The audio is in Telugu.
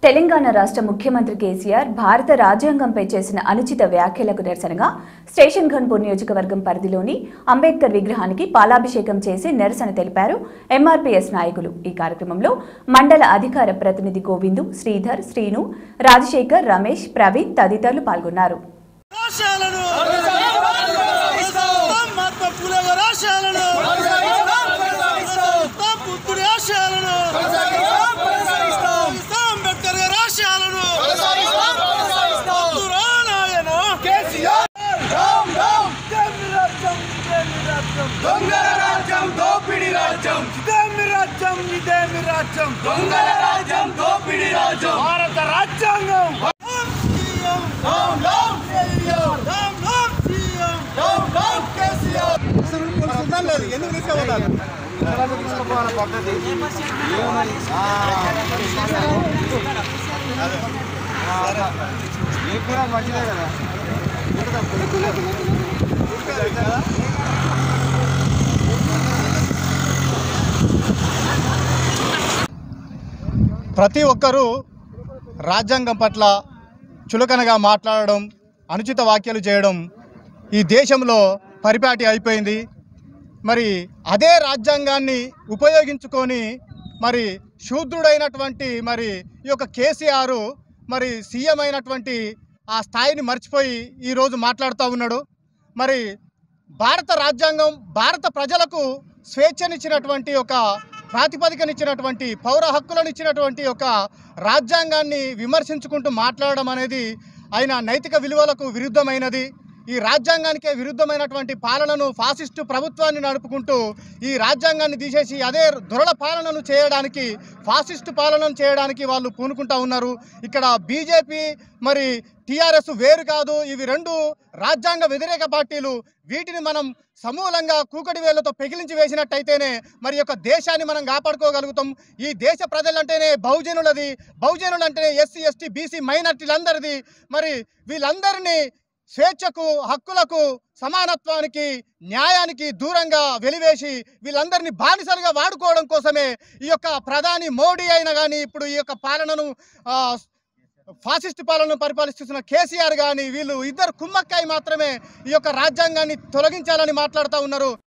తెలంగాణ రాష్ట్ర ముఖ్యమంత్రి కేసీఆర్ భారత రాజ్యాంగంపై చేసిన అనుచిత వ్యాఖ్యలకు నిరసనగా స్టేషన్ ఘన్పూర్ నియోజకవర్గం పరిధిలోని అంబేద్కర్ విగ్రహానికి పాలాభిషేకం చేసి నిరసన తెలిపారు ఎంఆర్పీఎస్ నాయకులు ఈ కార్యక్రమంలో మండల అధికార ప్రతినిధి గోవిందు శ్రీధర్ శ్రీను రాజశేఖర్ రమేష్ ప్రవీణ్ తదితరులు పాల్గొన్నారు రాశాలను మహాత్మా ఫులే గారి ఆశయాలను బుద్ధుడి ఆశయాలను అంబేద్కర్ గారి ఆశయాలను నాయన దొంగల రాజ్యం దోపిడి రాజ్యం ఇదేమి రాజ్యం ఇదేమి రాజ్యం దొంగల రాజ్యం దోపిడి రాజ్యం భారత రాజ్యాంగం down down KCR Ram Ram CM down down KCR ఎందుకు తీసుకుపోతారు ప్రతి ఒక్కరూ రాజ్యాంగం పట్ల చులకనగా మాట్లాడడం అనుచిత వ్యాఖ్యలు చేయడం ఈ దేశంలో పరిపాటి అయిపోయింది మరి అదే రాజ్యాంగాన్ని ఉపయోగించుకొని మరి శూద్రుడైనటువంటి మరి ఈ యొక్క కేసీఆర్ మరి సీఎం అయినటువంటి ఆ స్థాయిని మర్చిపోయి ఈరోజు మాట్లాడుతూ ఉన్నాడు మరి భారత రాజ్యాంగం భారత ప్రజలకు స్వేచ్ఛనిచ్చినటువంటి ఒక ప్రాతిపదికనిచ్చినటువంటి పౌర హక్కులను ఇచ్చినటువంటి ఒక రాజ్యాంగాన్ని విమర్శించుకుంటూ మాట్లాడడం అనేది ఆయన నైతిక విలువలకు విరుద్ధమైనది ఈ రాజ్యాంగానికే విరుద్ధమైనటువంటి పాలనను ఫాసిస్టు ప్రభుత్వాన్ని నడుపుకుంటూ ఈ రాజ్యాంగాన్ని తీసేసి అదే దొరల పాలనను చేయడానికి ఫాసిస్టు పాలనను చేయడానికి వాళ్ళు పూనుకుంటా ఉన్నారు ఇక్కడ బీజేపీ మరి టీఆర్ఎస్ వేరు కాదు ఇవి రెండు రాజ్యాంగ వ్యతిరేక పార్టీలు వీటిని మనం సమూలంగా కూకటి వేళ్లతో పెకిలించి వేసినట్టయితేనే మరి యొక్క దేశాన్ని మనం కాపాడుకోగలుగుతాం ఈ దేశ ప్రజలంటేనే బహుజనులది బహుజనులు అంటేనే ఎస్సీ ఎస్టీ బీసీ మైనార్టీలందరిది మరి వీళ్ళందరినీ స్వేచ్ఛకు హక్కులకు సమానత్వానికి న్యాయానికి దూరంగా వెలివేసి వీళ్ళందరినీ బానిసలుగా వాడుకోవడం కోసమే ఈ యొక్క ప్రధాని మోడీ అయినా కానీ ఇప్పుడు ఈ యొక్క పాలనను ఆ, ఫాసిస్ట్ పాలనను పరిపాలిస్తున్న కేసీఆర్ కానీ వీళ్ళు ఇద్దరు కుమ్మక్కాయి మాత్రమే ఈ యొక్క రాజ్యాంగాన్ని తొలగించాలని మాట్లాడుతూ ఉన్నారు